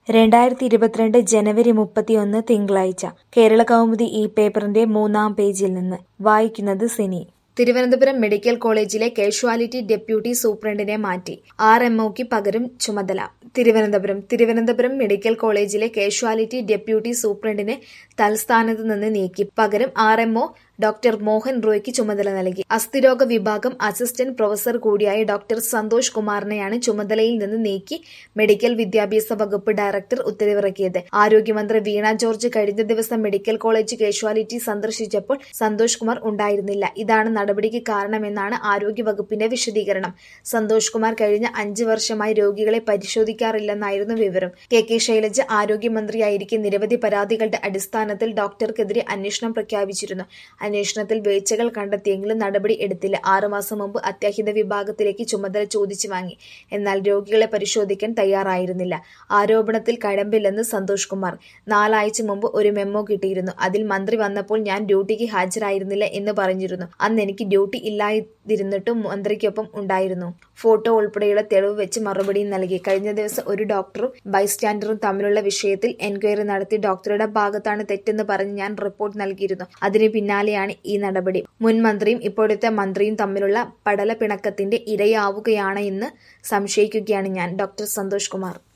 രണ്ടായിരത്തി ഇരുപത്തിരണ്ട് ജനുവരി മുപ്പത്തിയൊന്ന് തിങ്കളാഴ്ച കേരളകൗമുദി ഈ പേപ്പറിന്റെ മൂന്നാം പേജിൽ നിന്ന് വായിക്കുന്നത് സിനി തിരുവനന്തപുരം മെഡിക്കൽ കോളേജിലെ കാഷ്വാലിറ്റി ഡെപ്യൂട്ടി സൂപ്രണ്ടിനെ മാറ്റി ആർ എംഒക്ക് പകരം ചുമതല തിരുവനന്തപുരം തിരുവനന്തപുരം മെഡിക്കൽ കോളേജിലെ കാഷ്വാലിറ്റി ഡെപ്യൂട്ടി സൂപ്രണ്ടിനെ തൽസ്ഥാനത്ത് നിന്ന് നീക്കി പകരം ആർ എംഒ ഡോക്ടർ മോഹൻ റോയ്ക്ക് ചുമതല നൽകി അസ്ഥിരോഗ വിഭാഗം അസിസ്റ്റന്റ് പ്രൊഫസർ കൂടിയായ ഡോക്ടർ സന്തോഷ് കുമാറിനെയാണ് ചുമതലയിൽ നിന്ന് നീക്കി മെഡിക്കൽ വിദ്യാഭ്യാസ വകുപ്പ് ഡയറക്ടർ ഉത്തരവിറക്കിയത് ആരോഗ്യമന്ത്രി വീണ ജോർജ് കഴിഞ്ഞ ദിവസം മെഡിക്കൽ കോളേജ് കാഷ്വാലിറ്റി സന്ദർശിച്ചപ്പോൾ സന്തോഷ് കുമാർ ഉണ്ടായിരുന്നില്ല ഇതാണ് നടപടിക്ക് കാരണമെന്നാണ് ആരോഗ്യ വകുപ്പിന്റെ വിശദീകരണം സന്തോഷ് കുമാർ കഴിഞ്ഞ അഞ്ച് വർഷമായി രോഗികളെ പരിശോധിക്കാറില്ലെന്നായിരുന്നു വിവരം കെ കെ ശൈലജ ആരോഗ്യമന്ത്രിയായിരിക്കെ നിരവധി പരാതികളുടെ അടിസ്ഥാനത്തിൽ ഡോക്ടർക്കെതിരെ അന്വേഷണം പ്രഖ്യാപിച്ചിരുന്നു അന്വേഷണത്തിൽ വീഴ്ചകൾ കണ്ടെത്തിയെങ്കിലും നടപടി എടുത്തില്ല ആറുമാസം മുമ്പ് അത്യാഹിത വിഭാഗത്തിലേക്ക് ചുമതല ചോദിച്ചു വാങ്ങി എന്നാൽ രോഗികളെ പരിശോധിക്കാൻ തയ്യാറായിരുന്നില്ല ആരോപണത്തിൽ കഴമ്പില്ലെന്ന് സന്തോഷ് കുമാർ നാലാഴ്ച മുമ്പ് ഒരു മെമ്മോ കിട്ടിയിരുന്നു അതിൽ മന്ത്രി വന്നപ്പോൾ ഞാൻ ഡ്യൂട്ടിക്ക് ഹാജരായിരുന്നില്ല എന്ന് പറഞ്ഞിരുന്നു അന്ന് എനിക്ക് ഡ്യൂട്ടി ഇല്ലാതിരുന്നിട്ടും മന്ത്രിക്കൊപ്പം ഉണ്ടായിരുന്നു ഫോട്ടോ ഉൾപ്പെടെയുള്ള തെളിവ് വെച്ച് മറുപടിയും നൽകി കഴിഞ്ഞ ദിവസം ഒരു ഡോക്ടറും ബൈസ്റ്റാൻഡറും തമ്മിലുള്ള വിഷയത്തിൽ എൻക്വയറി നടത്തി ഡോക്ടറുടെ ഭാഗത്താണ് തെറ്റെന്ന് പറഞ്ഞ് ഞാൻ റിപ്പോർട്ട് നൽകിയിരുന്നു അതിന് പിന്നാലെയാണ് ഈ നടപടി മുൻ മന്ത്രിയും ഇപ്പോഴത്തെ മന്ത്രിയും തമ്മിലുള്ള പടല പിണക്കത്തിന്റെ ഇരയാവുകയാണ് എന്ന് സംശയിക്കുകയാണ് ഞാൻ ഡോക്ടർ സന്തോഷ് കുമാർ